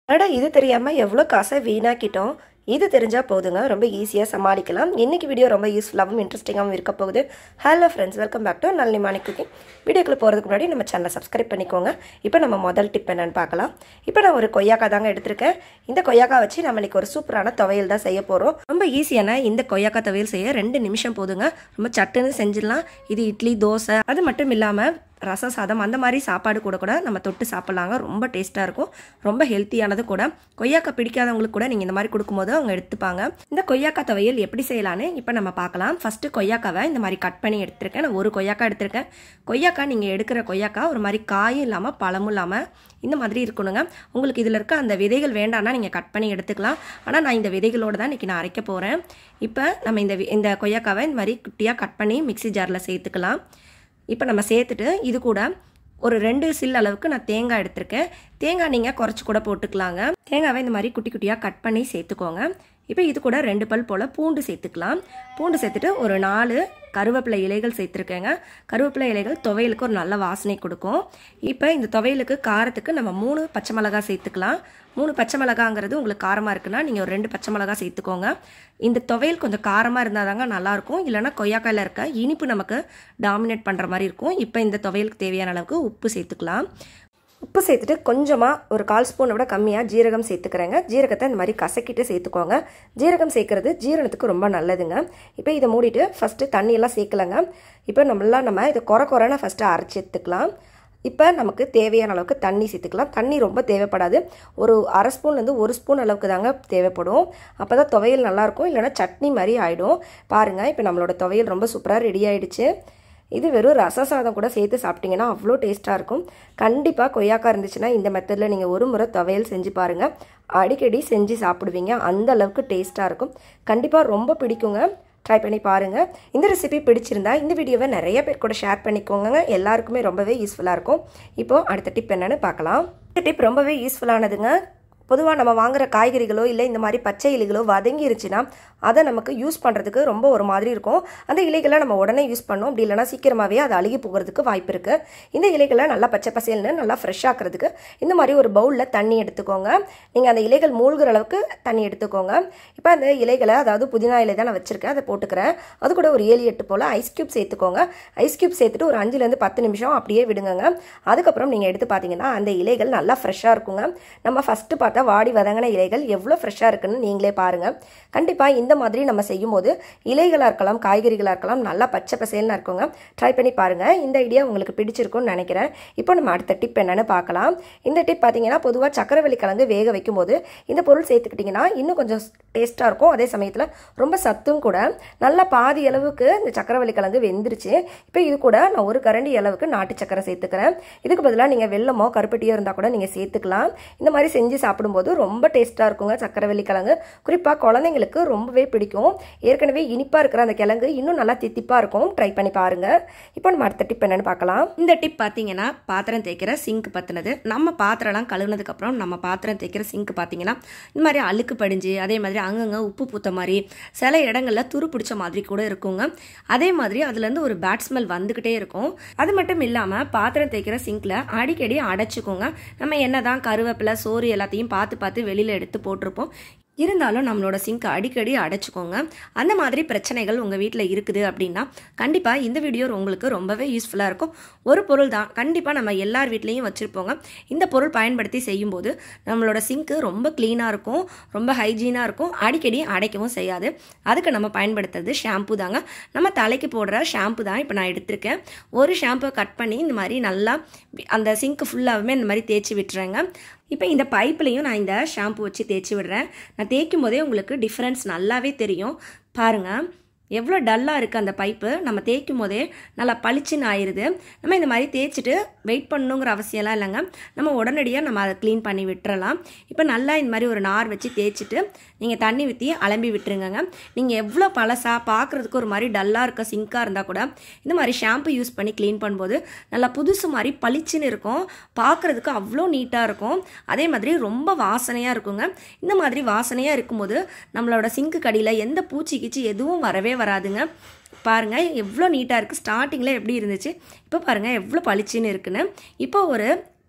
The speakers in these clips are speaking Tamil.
அட இது தெரியாமல் எவ்வளோ காசை வீணாக்கிட்டோம் இது தெரிஞ்சால் போதுங்க ரொம்ப ஈஸியாக சமாளிக்கலாம் இன்றைக்கி வீடியோ ரொம்ப யூஸ்ஃபுல்லாகவும் இன்ட்ரெஸ்டிங்காகவும் இருக்க போகுது hello friends welcome back to Nallimani cooking வீடியோக்குள்ளே போகிறதுக்கு முன்னாடி நம்ம சேனலை சப்ஸ்கிரைப் பண்ணிக்கோங்க இப்போ நம்ம முதல் டிப் என்னன்னு பார்க்கலாம் இப்போ நான் ஒரு கொய்யாக்காய் தாங்க எடுத்திருக்கேன் இந்த கொய்யாக்காய் வச்சு நம்ம இன்னைக்கு ஒரு சூப்பரான துவையல் தான் செய்ய போகிறோம் ரொம்ப ஈஸியான இந்த கொய்யாக்காய் துவையல் செய்ய ரெண்டு நிமிஷம் போதுங்க ரொம்ப சட்டுன்னு செஞ்சிடலாம் இது இட்லி தோசை அது மட்டும் இல்லாமல் ரசம் சாதம் அந்த மாதிரி சாப்பாடு கூட கூட நம்ம தொட்டு சாப்பிட்லாங்க ரொம்ப டேஸ்ட்டாக இருக்கும் ரொம்ப ஹெல்த்தியானது கூட கொய்யாக்காய் பிடிக்காதவங்களுக்கு கூட நீங்கள் இந்த மாதிரி கொடுக்கும்போது அவங்க எடுத்துப்பாங்க இந்த கொய்யாக்காய் துவையல் எப்படி செய்யலான்னு இப்போ நம்ம பார்க்கலாம் ஃபஸ்ட்டு கொய்யாக்காவை இந்த மாதிரி கட் பண்ணி எடுத்திருக்கேன் நான் ஒரு கொய்யாக்காய் எடுத்திருக்கேன் கொய்யாக்காய் நீங்கள் எடுக்கிற கொய்யாக்காய் ஒரு மாதிரி காயும் இல்லாமல் பழமும் இல்லாமல் இந்த மாதிரி இருக்கணுங்க உங்களுக்கு இதில் இருக்க அந்த விதைகள் வேண்டாம்னா நீங்கள் கட் பண்ணி எடுத்துக்கலாம் ஆனால் நான் இந்த விதைகளோடு தான் இன்றைக்கி நான் அரைக்க போகிறேன் இப்போ நம்ம இந்த வி- இந்த கொய்யாக்காவை இந்த மாதிரி குட்டியாக கட் பண்ணி மிக்ஸி ஜாரில் சேர்த்துக்கலாம் இப்போ நம்ம சேர்த்துட்டு இது கூட ஒரு ரெண்டு சில் அளவுக்கு நான் தேங்காய் எடுத்திருக்கேன் தேங்காய் நீங்கள் குறைச்சி கூட போட்டுக்கலாங்க தேங்காவை இந்த மாதிரி குட்டி குட்டியாக கட் பண்ணி சேர்த்துக்கோங்க இப்போ இது கூட ரெண்டு பல் போல் பூண்டு சேர்த்துக்கலாம் பூண்டு சேர்த்துட்டு ஒரு நாலு கருவேப்பிலை இலைகள் சேர்த்துருக்கேங்க கருவேப்பிலை இலைகள் துவையலுக்கு ஒரு நல்ல வாசனை கொடுக்கும் இப்போ இந்த துவையலுக்கு காரத்துக்கு நம்ம மூணு பச்சை மிளகாய் சேர்த்துக்கலாம் மூணு பச்சை மிளகாங்கிறது உங்களுக்கு காரமாக இருக்குன்னா நீங்கள் ஒரு ரெண்டு பச்சை மிளகாய் சேர்த்துக்கோங்க இந்த துவையல் கொஞ்சம் காரமாக இருந்தால் தாங்க நல்லாயிருக்கும் இல்லைன்னா கொய்யாக்காயில் இருக்க இனிப்பு நமக்கு டாமினேட் பண்ணுற மாதிரி இருக்கும் இப்போ இந்த துவையலுக்கு தேவையான அளவுக்கு உப்பு சேர்த்துக்கலாம் உப்பு சேர்த்துட்டு கொஞ்சமாக ஒரு கால் ஸ்பூனை விட கம்மியாக ஜீரகம் சேர்த்துக்கிறேங்க ஜீரகத்தை இந்த மாதிரி கசக்கிட்டு சேர்த்துக்கோங்க ஜீரகம் சேர்க்கறது ஜீரணத்துக்கு ரொம்ப நல்லதுங்க இப்போ இதை மூடிட்டு ஃபஸ்ட்டு தண்ணியெல்லாம் சேர்க்கலங்க இப்போ நம்மளாம் நம்ம இதை குறை குறைன்னு ஃபஸ்ட்டு அரைச்சி எடுத்துக்கலாம் இப்போ நமக்கு தேவையான அளவுக்கு தண்ணி சேர்த்துக்கலாம் தண்ணி ரொம்ப தேவைப்படாது ஒரு அரை ஸ்பூன்லேருந்து ஒரு ஸ்பூன் அளவுக்கு தாங்க தேவைப்படும் அப்போ தான் துவையல் நல்லாயிருக்கும் இல்லைன்னா சட்னி மாதிரி ஆகிடும் பாருங்கள் இப்போ நம்மளோட துவையல் ரொம்ப சூப்பராக ரெடி ஆயிடுச்சு இது வெறும் ரச சாதம் கூட சேர்த்து சாப்பிட்டீங்கன்னா அவ்வளோ டேஸ்ட்டாக இருக்கும் கண்டிப்பாக கொய்யாக்காய் இருந்துச்சுன்னா இந்த மெத்தடில் நீங்கள் ஒரு முறை துவையல் செஞ்சு பாருங்கள் அடிக்கடி செஞ்சு சாப்பிடுவீங்க அந்த அளவுக்கு டேஸ்ட்டாக இருக்கும் கண்டிப்பாக ரொம்ப பிடிக்குங்க ட்ரை பண்ணி பாருங்கள் இந்த ரெசிபி பிடிச்சிருந்தா இந்த வீடியோவை நிறைய பேர் கூட ஷேர் பண்ணிக்கோங்க எல்லாருக்குமே ரொம்பவே யூஸ்ஃபுல்லாக இருக்கும் இப்போது அடுத்த டிப் என்னன்னு பார்க்கலாம் இந்த டிப் ரொம்பவே யூஸ்ஃபுல்லானதுங்க பொதுவாக நம்ம வாங்குற காய்கறிகளோ இல்லை இந்த மாதிரி பச்சை இலைகளோ வதங்கிருச்சுன்னா அதை நமக்கு யூஸ் பண்ணுறதுக்கு ரொம்ப ஒரு மாதிரி இருக்கும் அந்த இலைகளை நம்ம உடனே யூஸ் பண்ணோம் அப்படி இல்லைனா சீக்கிரமாகவே அது அழுகி போகிறதுக்கு வாய்ப்பு இருக்குது இந்த இலைகளை நல்லா பச்சை பசேல்னு நல்லா ஃப்ரெஷ் ஆக்கிறதுக்கு இந்த மாதிரி ஒரு பவுலில் தண்ணி எடுத்துக்கோங்க நீங்கள் அந்த இலைகள் மூழ்கிற அளவுக்கு தண்ணி எடுத்துக்கோங்க இப்போ அந்த இலைகளை அதாவது புதினா இலை தான் நான் வச்சுருக்கேன் அதை போட்டுக்கிறேன் அது கூட ஒரு ஏழு எட்டு போல் ஐஸ் க்யூப் சேர்த்துக்கோங்க ஐஸ் க்யூப் சேர்த்துட்டு ஒரு அஞ்சுலேருந்து பத்து நிமிஷம் அப்படியே விடுங்கங்க அதுக்கப்புறம் நீங்கள் எடுத்து பார்த்தீங்கன்னா அந்த இலைகள் நல்லா ஃப்ரெஷ்ஷாக இருக்குங்க நம்ம ஃபஸ்ட்டு பார்த்தா வாடி வதங்கின இலைகள் எவ்வளோ ஃப்ரெஷ்ஷாக இருக்குன்னு நீங்களே பாருங்கள் கண்டிப்பாக இந்த மாதிரி நம்ம செய்யும்போது இலைகளாக இருக்கலாம் காய்கறிகளாக இருக்கலாம் நல்லா பச்சை பசேல்னு இருக்குங்க ட்ரை பண்ணி பாருங்கள் இந்த ஐடியா உங்களுக்கு பிடிச்சிருக்கும்னு நினைக்கிறேன் இப்போ நம்ம அடுத்த டிப் என்னன்னு பார்க்கலாம் இந்த டிப் பார்த்தீங்கன்னா பொதுவாக சக்கரவள்ளி கிழங்கு வேக வைக்கும்போது இந்த பொருள் சேர்த்துக்கிட்டிங்கன்னா இன்னும் கொஞ்சம் டேஸ்ட்டாக இருக்கும் அதே சமயத்தில் ரொம்ப சத்தும் கூட நல்லா பாதி அளவுக்கு இந்த சக்கரவள்ளி கிழங்கு வெந்துருச்சு இப்போ இது கூட நான் ஒரு கரண்டி அளவுக்கு நாட்டு சக்கரை சேர்த்துக்கிறேன் இதுக்கு பதிலாக நீங்கள் வெள்ளமோ கருப்பட்டியோ இருந்தால் கூட நீங்கள் சேர்த்துக்கலாம் இந்த மாதிரி செஞ்சு சாப்பிடும்போது ரொம்ப டேஸ்ட்டாக இருக்குங்க சக்கரவள்ளி கிழங்கு குறிப்பாக குழந்தைங்களுக்கு ரொம்பவே பிடிக்கும் ஏற்கனவே இனிப்பாக இருக்கிற அந்த கிழங்கு இன்னும் நல்லா தித்திப்பாக இருக்கும் ட்ரை பண்ணி பாருங்கள் இப்போ நம்ம அடுத்த டிப் என்னன்னு பார்க்கலாம் இந்த டிப் பார்த்தீங்கன்னா பாத்திரம் தேய்க்கிற சிங்க் பற்றினது நம்ம பாத்திரம்லாம் கழுவுனதுக்கப்புறம் நம்ம பாத்திரம் தேய்க்கிற சிங்க் பார்த்தீங்கன்னா இந்த மாதிரி அழுக்கு படிஞ்சு அதே மாதிரி அங்கங்கே உப்பு பூத்த மாதிரி சில இடங்களில் துரு பிடிச்ச மாதிரி கூட இருக்குங்க அதே மாதிரி அதுலேருந்து ஒரு பேட் ஸ்மெல் வந்துக்கிட்டே இருக்கும் அது மட்டும் இல்லாமல் பாத்திரம் தேய்க்கிற சிங்க்கில் அடிக்கடி அடைச்சிக்கோங்க நம்ம என்னதான் கருவேப்பிலை சோறு எல்லாத்தையும் பார்த்து பார்த்து வெளியில் எடுத்து போட்டிருப்போம் இருந்தாலும் நம்மளோட சிங்க் அடிக்கடி அடைச்சிக்கோங்க அந்த மாதிரி பிரச்சனைகள் உங்கள் வீட்டில் இருக்குது அப்படின்னா கண்டிப்பாக இந்த வீடியோ உங்களுக்கு ரொம்பவே யூஸ்ஃபுல்லாக இருக்கும் ஒரு பொருள் தான் கண்டிப்பாக நம்ம எல்லார் வீட்லேயும் வச்சுருப்போங்க இந்த பொருள் பயன்படுத்தி செய்யும்போது நம்மளோட சிங்க்கு ரொம்ப க்ளீனாக இருக்கும் ரொம்ப ஹைஜீனாக இருக்கும் அடிக்கடி அடைக்கவும் செய்யாது அதுக்கு நம்ம பயன்படுத்துறது ஷாம்பு தாங்க நம்ம தலைக்கு போடுற ஷாம்பு தான் இப்போ நான் எடுத்திருக்கேன் ஒரு ஷாம்பை கட் பண்ணி இந்த மாதிரி நல்லா அந்த சிங்க்கு ஃபுல்லாகவுமே இந்த மாதிரி தேய்ச்சி விட்டுறேங்க இப்போ இந்த பைப்லையும் நான் இந்த ஷாம்பு வச்சு தேய்ச்சி விடுறேன் நான் தேய்க்கும் போதே உங்களுக்கு டிஃப்ரென்ஸ் நல்லாவே தெரியும் பாருங்கள் எவ்வளோ டல்லாக இருக்குது அந்த பைப்பு நம்ம தேய்க்கும் போதே நல்லா பளிச்சுன்னு ஆயிடுது நம்ம இந்த மாதிரி தேய்ச்சிட்டு வெயிட் பண்ணணுங்கிற அவசியம்லாம் இல்லைங்க நம்ம உடனடியாக நம்ம அதை க்ளீன் பண்ணி விட்டுறலாம் இப்போ நல்லா இந்த மாதிரி ஒரு நார் வச்சு தேய்ச்சிட்டு நீங்கள் தண்ணி ஊற்றி அலம்பி விட்டுருங்கங்க நீங்கள் எவ்வளோ பழசாக பார்க்குறதுக்கு ஒரு மாதிரி டல்லாக இருக்க சிங்காக இருந்தால் கூட இந்த மாதிரி ஷாம்பு யூஸ் பண்ணி க்ளீன் பண்ணும்போது நல்லா புதுசு மாதிரி பளிச்சுன்னு இருக்கும் பார்க்குறதுக்கு அவ்வளோ நீட்டாக இருக்கும் அதே மாதிரி ரொம்ப வாசனையாக இருக்குங்க இந்த மாதிரி வாசனையாக இருக்கும்போது நம்மளோட சிங்க்கு கடியில் எந்த பூச்சி கீச்சி எதுவும் வரவே வராதுங்க பாருங்கள் எவ்வளோ நீட்டாக இருக்குது ஸ்டார்டிங்கில் எப்படி இருந்துச்சு இப்போ பாருங்கள் எவ்வளோ பளிச்சுன்னு இருக்குன்னு இப்போ ஒரு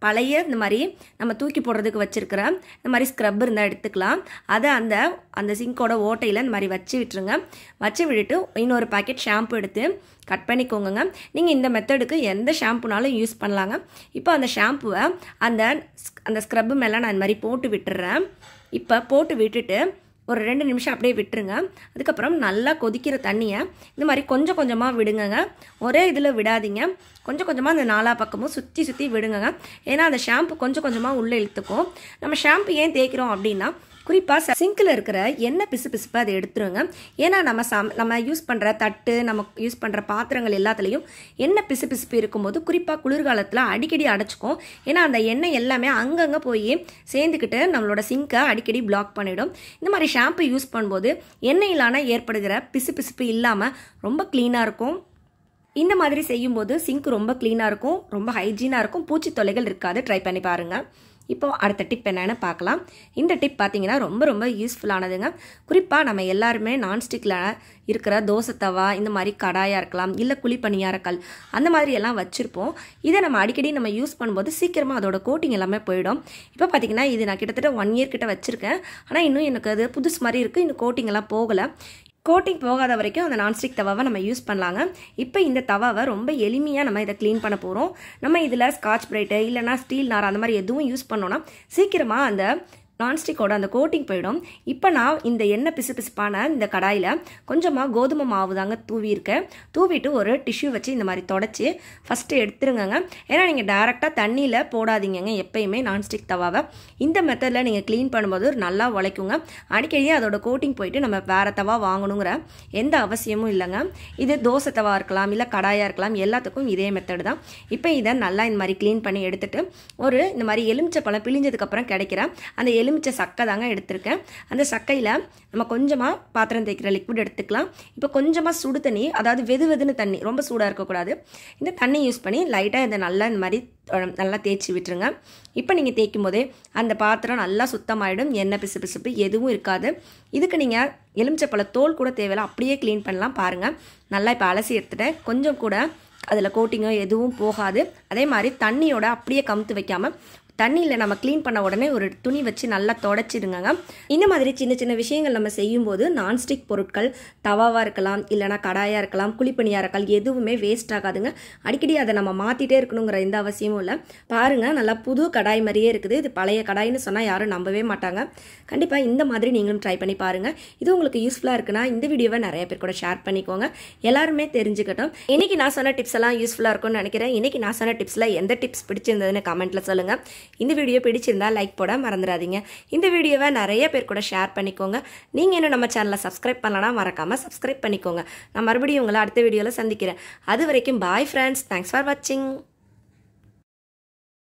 பழைய இந்த மாதிரி நம்ம தூக்கி போடுறதுக்கு வச்சுருக்கிற இந்த மாதிரி ஸ்க்ரப் இருந்தால் எடுத்துக்கலாம் அதை அந்த அந்த சிங்கோட ஓட்டையில் இந்த மாதிரி வச்சு விட்டுருங்க வச்சு விட்டுட்டு இன்னொரு பாக்கெட் ஷாம்பு எடுத்து கட் பண்ணிக்கோங்க நீங்கள் இந்த மெத்தடுக்கு எந்த ஷாம்புனாலும் யூஸ் பண்ணலாங்க இப்போ அந்த ஷாம்புவை அந்த அந்த ஸ்க்ரப்பு மேலே நான் இந்த மாதிரி போட்டு விட்டுறேன் இப்போ போட்டு விட்டுட்டு ஒரு ரெண்டு நிமிஷம் அப்படியே விட்டுருங்க அதுக்கப்புறம் நல்லா கொதிக்கிற தண்ணியை இந்த மாதிரி கொஞ்சம் கொஞ்சமாக விடுங்கங்க ஒரே இதில் விடாதீங்க கொஞ்சம் கொஞ்சமாக அந்த நாலா பக்கமும் சுற்றி சுற்றி விடுங்கங்க ஏன்னா அந்த ஷாம்பு கொஞ்சம் கொஞ்சமாக உள்ளே இழுத்துக்கும் நம்ம ஷாம்பு ஏன் தேய்க்கிறோம் அப்படின்னா குறிப்பாக சிங்கில் இருக்கிற எண்ணெய் பிசு பிசுப்பை அதை எடுத்துருங்க ஏன்னா நம்ம சம் நம்ம யூஸ் பண்ணுற தட்டு நம்ம யூஸ் பண்ணுற பாத்திரங்கள் எல்லாத்துலேயும் எண்ணெய் பிசு பிசுப்பு இருக்கும்போது குறிப்பாக குளிர்காலத்தில் அடிக்கடி அடைச்சிக்கும் ஏன்னா அந்த எண்ணெய் எல்லாமே அங்கங்கே போய் சேர்ந்துக்கிட்டு நம்மளோட சிங்கை அடிக்கடி பிளாக் பண்ணிடும் இந்த மாதிரி ஷாம்பு யூஸ் பண்ணும்போது எண்ணெயிலான ஏற்படுகிற பிசு பிசுப்பு இல்லாமல் ரொம்ப க்ளீனாக இருக்கும் இந்த மாதிரி செய்யும்போது சிங்க் ரொம்ப க்ளீனாக இருக்கும் ரொம்ப ஹைஜீனாக இருக்கும் பூச்சி தொல்லைகள் இருக்காது ட்ரை பண்ணி பாருங்கள் இப்போ அடுத்த டிப் என்னென்னு பார்க்கலாம் இந்த டிப் பார்த்தீங்கன்னா ரொம்ப ரொம்ப யூஸ்ஃபுல்லானதுங்க குறிப்பாக நம்ம எல்லாருமே நான்ஸ்டிக்கில் இருக்கிற தோசை தவா இந்த மாதிரி கடாயாக இருக்கலாம் இல்லை குழி பணியாரக்கல் அந்த மாதிரி எல்லாம் வச்சுருப்போம் இதை நம்ம அடிக்கடி நம்ம யூஸ் பண்ணும்போது சீக்கிரமாக அதோட கோட்டிங் எல்லாமே போயிடும் இப்போ பார்த்தீங்கன்னா இது நான் கிட்டத்தட்ட ஒன் இயர் கிட்ட வச்சுருக்கேன் ஆனால் இன்னும் எனக்கு அது புதுசு மாதிரி இருக்குது இன்னும் கோட்டிங் எல்லாம் போகலை கோட்டிங் போகாத வரைக்கும் அந்த நான்ஸ்டிக் தவாவை நம்ம யூஸ் பண்ணலாங்க இப்போ இந்த தவாவை ரொம்ப எளிமையாக நம்ம இதை க்ளீன் பண்ண போகிறோம் நம்ம இதில் ஸ்காட்ச் பிரைட்டு இல்லைனா ஸ்டீல் நார் அந்த மாதிரி எதுவும் யூஸ் பண்ணோன்னா சீக்கிரமாக அந்த நான்ஸ்டிக்கோட அந்த கோட்டிங் போயிடும் இப்போ நான் இந்த எண்ணெய் பிசு பிசுப்பான இந்த கடாயில் கொஞ்சமாக கோதுமை மாவு தாங்க தூவியிருக்கேன் தூவிட்டு ஒரு டிஷ்யூ வச்சு இந்த மாதிரி தொடச்சி ஃபஸ்ட்டு எடுத்துருங்கங்க ஏன்னா நீங்கள் டேரெக்டாக தண்ணியில் போடாதீங்கங்க எப்பயுமே நான்ஸ்டிக் தவாவை இந்த மெத்தடில் நீங்கள் க்ளீன் பண்ணும்போது நல்லா உழைக்குங்க அடிக்கடி அதோட கோட்டிங் போயிட்டு நம்ம வேறு தவா வாங்கணுங்கிற எந்த அவசியமும் இல்லைங்க இது தோசை தவா இருக்கலாம் இல்லை கடாயாக இருக்கலாம் எல்லாத்துக்கும் இதே மெத்தடு தான் இப்போ இதை நல்லா இந்த மாதிரி க்ளீன் பண்ணி எடுத்துட்டு ஒரு இந்த மாதிரி எலுமிச்சை பழம் பிழிஞ்சதுக்கப்புறம் கிடைக்கிற அந்த எலுமிச்சை சக்கை தாங்க எடுத்திருக்கேன் அந்த சக்கையில் நம்ம கொஞ்சமாக பாத்திரம் தேய்க்கிற லிக்விட் எடுத்துக்கலாம் இப்போ கொஞ்சமாக சுடு தண்ணி அதாவது வெது வெதுன்னு தண்ணி ரொம்ப சூடாக இருக்கக்கூடாது இந்த தண்ணி யூஸ் பண்ணி லைட்டாக இதை நல்லா இந்த மாதிரி நல்லா தேய்ச்சி விட்டுருங்க இப்போ நீங்கள் தேய்க்கும் போதே அந்த பாத்திரம் நல்லா சுத்தமாயிடும் எண்ணெய் பிசு பிசுப்பு எதுவும் இருக்காது இதுக்கு நீங்கள் எலுமிச்சப்பழ தோல் கூட தேவையில்ல அப்படியே க்ளீன் பண்ணலாம் பாருங்கள் நல்லா இப்போ அலசி எடுத்துட்டேன் கொஞ்சம் கூட அதில் கோட்டிங்கோ எதுவும் போகாது அதே மாதிரி தண்ணியோட அப்படியே கமுத்து வைக்காமல் தண்ணியில் நம்ம க்ளீன் பண்ண உடனே ஒரு துணி வச்சு நல்லா தொடச்சிடுங்க இந்த மாதிரி சின்ன சின்ன விஷயங்கள் நம்ம செய்யும்போது நான்ஸ்டிக் பொருட்கள் தவாவாக இருக்கலாம் இல்லைனா கடாயாக இருக்கலாம் குழிப்பணியாக இருக்கலாம் எதுவுமே வேஸ்ட் ஆகாதுங்க அடிக்கடி அதை நம்ம மாற்றிட்டே இருக்கணுங்கிற எந்த அவசியமும் இல்லை பாருங்கள் நல்லா புது கடாய் மாதிரியே இருக்குது இது பழைய கடாய்னு சொன்னால் யாரும் நம்பவே மாட்டாங்க கண்டிப்பாக இந்த மாதிரி நீங்களும் ட்ரை பண்ணி பாருங்கள் இது உங்களுக்கு யூஸ்ஃபுல்லாக இருக்குன்னா இந்த வீடியோவை நிறைய பேர் கூட ஷேர் பண்ணிக்கோங்க எல்லாருமே தெரிஞ்சுக்கட்டும் இன்னைக்கு நான் சொன்ன டிப்ஸ் எல்லாம் யூஸ்ஃபுல்லாக இருக்கும்னு நினைக்கிறேன் இன்னைக்கு நான் சொன்ன டிப்ஸில் எந்த டிப்ஸ் பிடிச்சிருந்ததுன்னு கமெண்ட்டில் சொல்லுங்கள் இந்த வீடியோ பிடிச்சிருந்தா லைக் போட மறந்துடாதீங்க இந்த வீடியோவை நிறைய பேர் கூட ஷேர் பண்ணிக்கோங்க நீங்கள் இன்னும் நம்ம சேனலை சப்ஸ்கிரைப் பண்ணலனா மறக்காமல் சப்ஸ்கிரைப் பண்ணிக்கோங்க நான் மறுபடியும் உங்களை அடுத்த வீடியோவில் சந்திக்கிறேன் அது வரைக்கும் பாய் ஃப்ரெண்ட்ஸ் தேங்க்ஸ் ஃபார் வாட்சிங்